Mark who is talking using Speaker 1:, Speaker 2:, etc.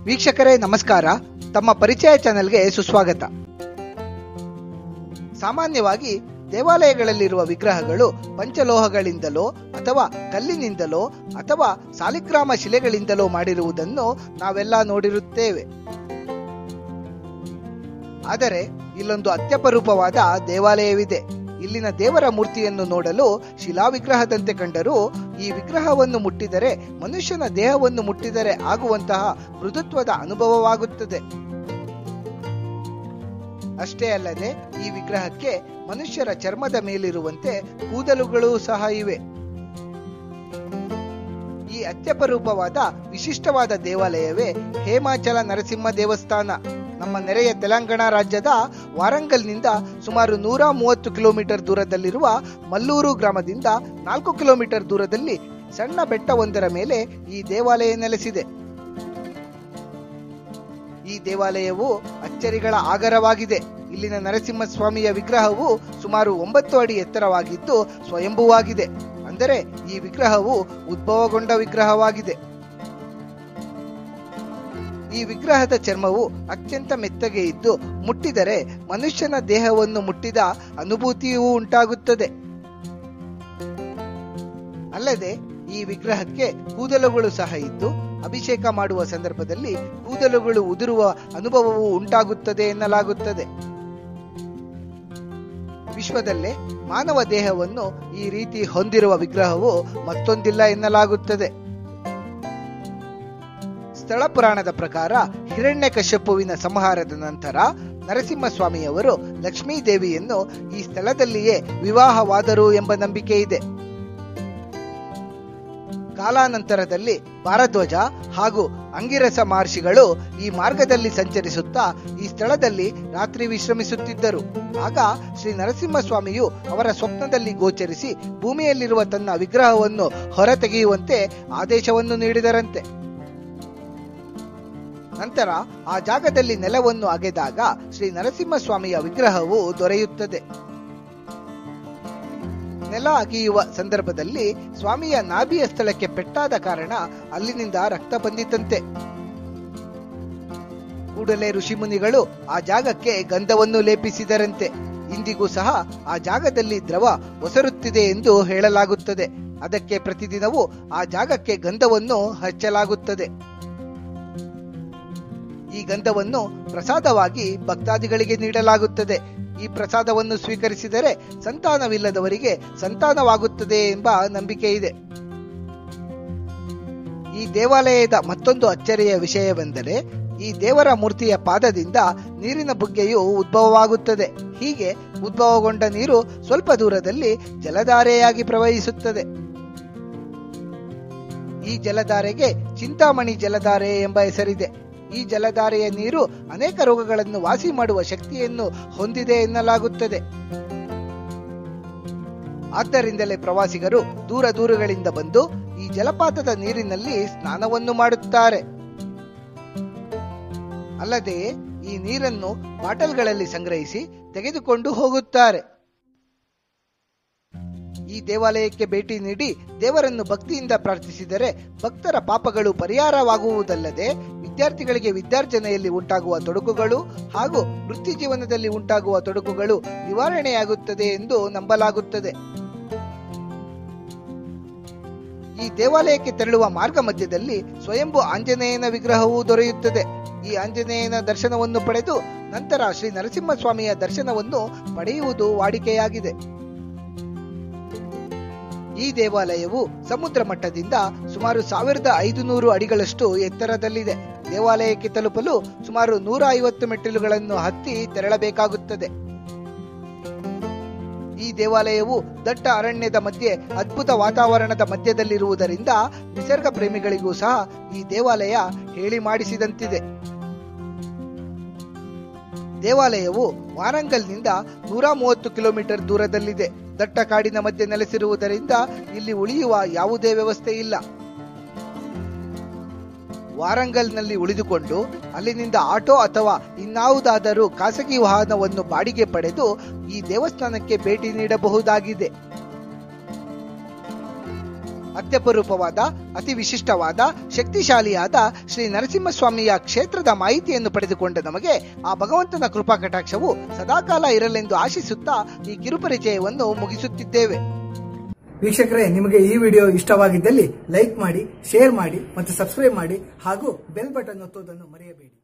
Speaker 1: ವೀಕ್ಷಕರೇ ನಮಸ್ಕಾರ ತಮ್ಮ ಪರಿಚಯ ಚಾನೆಲ್ಗೆ ಸುಸ್ವಾಗತ ಸಾಮಾನ್ಯವಾಗಿ ದೇವಾಲಯಗಳಲ್ಲಿರುವ ವಿಗ್ರಹಗಳು ಪಂಚಲೋಹಗಳಿಂದಲೋ ಅಥವಾ ಕಲ್ಲಿನಿಂದಲೋ ಅಥವಾ ಸಾಲಿಗ್ರಾಮ ಶಿಲೆಗಳಿಂದಲೋ ಮಾಡಿರುವುದನ್ನು ನಾವೆಲ್ಲ ನೋಡಿರುತ್ತೇವೆ ಆದರೆ ಇಲ್ಲೊಂದು ಅತ್ಯಪರೂಪವಾದ ದೇವಾಲಯವಿದೆ ಇಲ್ಲಿನ ದೇವರ ಮೂರ್ತಿಯನ್ನು ನೋಡಲು ಶಿಲಾ ವಿಗ್ರಹದಂತೆ ಕಂಡರೂ ಈ ವಿಗ್ರಹವನ್ನು ಮುಟ್ಟಿದರೆ ಮನುಷ್ಯನ ದೇಹವನ್ನು ಮುಟ್ಟಿದರೆ ಆಗುವಂತಹ ಮೃದುತ್ವದ ಅನುಭವವಾಗುತ್ತದೆ ಅಷ್ಟೇ ಅಲ್ಲದೆ ಈ ವಿಗ್ರಹಕ್ಕೆ ಮನುಷ್ಯರ ಚರ್ಮದ ಮೇಲಿರುವಂತೆ ಕೂದಲುಗಳು ಸಹ ಇವೆ ಈ ಅತ್ಯಪರೂಪವಾದ ವಿಶಿಷ್ಟವಾದ ದೇವಾಲಯವೇ ಹೇಮಾಚಲ ನರಸಿಂಹ ದೇವಸ್ಥಾನ ನಮ್ಮ ನೆರೆಯ ತೆಲಂಗಾಣ ರಾಜ್ಯದ ವಾರಂಗಲ್ನಿಂದ ಸುಮಾರು ನೂರ ಮೂವತ್ತು ಕಿಲೋಮೀಟರ್ ದೂರದಲ್ಲಿರುವ ಮಲ್ಲೂರು ಗ್ರಾಮದಿಂದ ನಾಲ್ಕು ಕಿಲೋಮೀಟರ್ ದೂರದಲ್ಲಿ ಸಣ್ಣ ಬೆಟ್ಟವೊಂದರ ಮೇಲೆ ಈ ದೇವಾಲಯ ನೆಲೆಸಿದೆ ಈ ದೇವಾಲಯವು ಅಚ್ಚರಿಗಳ ಆಗರವಾಗಿದೆ ಇಲ್ಲಿನ ನರಸಿಂಹಸ್ವಾಮಿಯ ವಿಗ್ರಹವು ಸುಮಾರು ಒಂಬತ್ತು ಅಡಿ ಎತ್ತರವಾಗಿದ್ದು ಸ್ವಯಂಭುವಾಗಿದೆ ಅಂದರೆ ಈ ವಿಗ್ರಹವು ಉದ್ಭವಗೊಂಡ ವಿಗ್ರಹವಾಗಿದೆ ಈ ವಿಗ್ರಹದ ಚರ್ಮವು ಅತ್ಯಂತ ಮೆತ್ತಗೆ ಇದ್ದು ಮುಟ್ಟಿದರೆ ಮನುಷ್ಯನ ದೇಹವನ್ನು ಮುಟ್ಟಿದ ಅನುಭೂತಿಯೂ ಉಂಟಾಗುತ್ತದೆ ಅಲ್ಲದೆ ಈ ವಿಗ್ರಹಕ್ಕೆ ಕೂದಲುಗಳು ಸಹ ಇದ್ದು ಅಭಿಷೇಕ ಮಾಡುವ ಸಂದರ್ಭದಲ್ಲಿ ಕೂದಲುಗಳು ಉದುರುವ ಅನುಭವವು ಉಂಟಾಗುತ್ತದೆ ಎನ್ನಲಾಗುತ್ತದೆ ವಿಶ್ವದಲ್ಲೇ ಮಾನವ ದೇಹವನ್ನು ಈ ರೀತಿ ಹೊಂದಿರುವ ವಿಗ್ರಹವು ಮತ್ತೊಂದಿಲ್ಲ ಎನ್ನಲಾಗುತ್ತದೆ ಸ್ಥಳ ಪುರಾಣದ ಪ್ರಕಾರ ಹಿರಣ್ಯಕಶ್ಯಪುವಿನ ಸಂಹಾರದ ನಂತರ ನರಸಿಂಹಸ್ವಾಮಿಯವರು ಲಕ್ಷ್ಮೀ ದೇವಿಯನ್ನು ಈ ಸ್ಥಳದಲ್ಲಿಯೇ ವಿವಾಹವಾದರು ಎಂಬ ನಂಬಿಕೆ ಇದೆ ಕಾಲಾನಂತರದಲ್ಲಿ ಭಾರದ್ವಾಜ ಹಾಗೂ ಅಂಗಿರಸ ಮಹರ್ಷಿಗಳು ಈ ಮಾರ್ಗದಲ್ಲಿ ಸಂಚರಿಸುತ್ತಾ ಈ ಸ್ಥಳದಲ್ಲಿ ರಾತ್ರಿ ವಿಶ್ರಮಿಸುತ್ತಿದ್ದರು ಆಗ ಶ್ರೀ ನರಸಿಂಹಸ್ವಾಮಿಯು ಅವರ ಸ್ವಪ್ನದಲ್ಲಿ ಗೋಚರಿಸಿ ಭೂಮಿಯಲ್ಲಿರುವ ತನ್ನ ವಿಗ್ರಹವನ್ನು ಹೊರತೆಗೆಯುವಂತೆ ಆದೇಶವನ್ನು ನೀಡಿದರಂತೆ ನಂತರ ಆ ಜಾಗದಲ್ಲಿ ನೆಲವನ್ನು ಅಗೆದಾಗ ಶ್ರೀ ನರಸಿಂಹಸ್ವಾಮಿಯ ವಿಗ್ರಹವು ದೊರೆಯುತ್ತದೆ ನೆಲ ಅಗೆಯುವ ಸಂದರ್ಭದಲ್ಲಿ ಸ್ವಾಮಿಯ ನಾಭಿಯ ಸ್ಥಳಕ್ಕೆ ಪೆಟ್ಟಾದ ಕಾರಣ ಅಲ್ಲಿನಿಂದ ರಕ್ತ ಬಂದಿತಂತೆ ಕೂಡಲೇ ಋಷಿಮುನಿಗಳು ಆ ಜಾಗಕ್ಕೆ ಗಂಧವನ್ನು ಲೇಪಿಸಿದರಂತೆ ಇಂದಿಗೂ ಸಹ ಆ ಜಾಗದಲ್ಲಿ ದ್ರವ ಒಸರುತ್ತಿದೆ ಎಂದು ಹೇಳಲಾಗುತ್ತದೆ ಅದಕ್ಕೆ ಪ್ರತಿದಿನವೂ ಆ ಜಾಗಕ್ಕೆ ಗಂಧವನ್ನು ಹಚ್ಚಲಾಗುತ್ತದೆ ಈ ಗಂಧವನ್ನು ಪ್ರಸಾದವಾಗಿ ಭಕ್ತಾದಿಗಳಿಗೆ ನೀಡಲಾಗುತ್ತದೆ ಈ ಪ್ರಸಾದವನ್ನು ಸ್ವೀಕರಿಸಿದರೆ ಸಂತಾನವಿಲ್ಲದವರಿಗೆ ಸಂತಾನವಾಗುತ್ತದೆ ಎಂಬ ನಂಬಿಕೆ ಇದೆ ಈ ದೇವಾಲಯದ ಮತ್ತೊಂದು ಅಚ್ಚರಿಯ ವಿಷಯವೆಂದರೆ ಈ ದೇವರ ಮೂರ್ತಿಯ ಪಾದದಿಂದ ನೀರಿನ ಬುಗ್ಗೆಯು ಉದ್ಭವವಾಗುತ್ತದೆ ಹೀಗೆ ಉದ್ಭವಗೊಂಡ ನೀರು ಸ್ವಲ್ಪ ದೂರದಲ್ಲಿ ಜಲಧಾರೆಯಾಗಿ ಪ್ರವಹಿಸುತ್ತದೆ ಈ ಜಲಧಾರೆಗೆ ಚಿಂತಾಮಣಿ ಜಲಧಾರೆ ಎಂಬ ಹೆಸರಿದೆ ಈ ಜಲಧಾರೆಯ ನೀರು ಅನೇಕ ರೋಗಗಳನ್ನು ವಾಸಿ ಮಾಡುವ ಶಕ್ತಿಯನ್ನು ಹೊಂದಿದೆ ಎನ್ನಲಾಗುತ್ತದೆ ಆದ್ದರಿಂದಲೇ ಪ್ರವಾಸಿಗರು ದೂರ ದೂರಗಳಿಂದ ಬಂದು ಈ ಜಲಪಾತದ ನೀರಿನಲ್ಲಿ ಸ್ನಾನವನ್ನು ಮಾಡುತ್ತಾರೆ ಅಲ್ಲದೆ ಈ ನೀರನ್ನು ಬಾಟಲ್ಗಳಲ್ಲಿ ಸಂಗ್ರಹಿಸಿ ತೆಗೆದುಕೊಂಡು ಹೋಗುತ್ತಾರೆ ಈ ದೇವಾಲಯಕ್ಕೆ ಭೇಟಿ ನೀಡಿ ದೇವರನ್ನು ಭಕ್ತಿಯಿಂದ ಪ್ರಾರ್ಥಿಸಿದರೆ ಭಕ್ತರ ಪಾಪಗಳು ಪರಿಹಾರವಾಗುವುದಲ್ಲದೆ ವಿದ್ಯಾರ್ಥಿಗಳಿಗೆ ವಿದ್ಯಾರ್ಜನೆಯಲ್ಲಿ ಉಂಟಾಗುವ ತೊಡಕುಗಳು ಹಾಗೂ ವೃತ್ತಿ ಜೀವನದಲ್ಲಿ ಉಂಟಾಗುವ ತೊಡಕುಗಳು ನಿವಾರಣೆಯಾಗುತ್ತದೆ ಎಂದು ನಂಬಲಾಗುತ್ತದೆ ಈ ದೇವಾಲಯಕ್ಕೆ ತೆರಳುವ ಮಾರ್ಗ ಮಧ್ಯದಲ್ಲಿ ಸ್ವಯಂಭು ಆಂಜನೇಯನ ವಿಗ್ರಹವೂ ದೊರೆಯುತ್ತದೆ ಈ ಆಂಜನೇಯನ ದರ್ಶನವನ್ನು ಪಡೆದು ನಂತರ ಶ್ರೀ ನರಸಿಂಹಸ್ವಾಮಿಯ ದರ್ಶನವನ್ನು ಪಡೆಯುವುದು ವಾಡಿಕೆಯಾಗಿದೆ ಈ ದೇವಾಲಯವು ಸಮುದ್ರ ಮಟ್ಟದಿಂದ ಸುಮಾರು ಸಾವಿರದ ಐದುನೂರು ಅಡಿಗಳಷ್ಟು ಎತ್ತರದಲ್ಲಿದೆ ದೇವಾಲಯಕ್ಕೆ ತಲುಪಲು ಸುಮಾರು ನೂರ ಐವತ್ತು ಮೆಟ್ಟಿಲುಗಳನ್ನು ಹತ್ತಿ ತೆರಳಬೇಕಾಗುತ್ತದೆ ಈ ದೇವಾಲಯವು ದಟ್ಟ ಅರಣ್ಯದ ಮಧ್ಯೆ ಅದ್ಭುತ ವಾತಾವರಣದ ಮಧ್ಯದಲ್ಲಿರುವುದರಿಂದ ನಿಸರ್ಗ ಪ್ರೇಮಿಗಳಿಗೂ ಸಹ ಈ ದೇವಾಲಯ ಹೇಳಿ ಮಾಡಿಸಿದಂತಿದೆ ದೇವಾಲಯವು ವಾರಂಗಲ್ನಿಂದ ನೂರ ಮೂವತ್ತು ಕಿಲೋಮೀಟರ್ ದೂರದಲ್ಲಿದೆ ದಟ್ಟ ಕಾಡಿನ ಮಧ್ಯೆ ನೆಲೆಸಿರುವುದರಿಂದ ಇಲ್ಲಿ ಉಳಿಯುವ ಯಾವುದೇ ವ್ಯವಸ್ಥೆ ಇಲ್ಲ ವಾರಂಗಲ್ನಲ್ಲಿ ಉಳಿದುಕೊಂಡು ಅಲ್ಲಿನಿಂದ ಆಟೋ ಅಥವಾ ಇನ್ನಾವುದಾದರೂ ಖಾಸಗಿ ವಾಹನವನ್ನು ಬಾಡಿಗೆ ಪಡೆದು ಈ ದೇವಸ್ಥಾನಕ್ಕೆ ಭೇಟಿ ನೀಡಬಹುದಾಗಿದೆ ಅತ್ಯಪರೂಪವಾದ ಅತಿ ವಿಶಿಷ್ಟವಾದ ಶಕ್ತಿಶಾಲಿಯಾದ ಶ್ರೀ ನರಸಿಂಹಸ್ವಾಮಿಯ ಕ್ಷೇತ್ರದ ಮಾಹಿತಿಯನ್ನು ಪಡೆದುಕೊಂಡ ನಮಗೆ ಆ ಭಗವಂತನ ಕೃಪಾ ಕಟಾಕ್ಷವು ಸದಾಕಾಲ ಇರಲೆಂದು ಆಶಿಸುತ್ತಾ ಈ ಕಿರುಪರಿಚಯವನ್ನು ಮುಗಿಸುತ್ತಿದ್ದೇವೆ
Speaker 2: ವೀಕ್ಷಕರೇ ನಿಮಗೆ ಈ ವಿಡಿಯೋ ಇಷ್ಟವಾಗಿದ್ದಲ್ಲಿ ಲೈಕ್ ಮಾಡಿ ಶೇರ್ ಮಾಡಿ ಮತ್ತು ಸಬ್ಸ್ಕ್ರೈಬ್ ಮಾಡಿ ಹಾಗೂ ಬೆಲ್ ಬಟನ್ ಒತ್ತುವುದನ್ನು ಮರೆಯಬೇಡಿ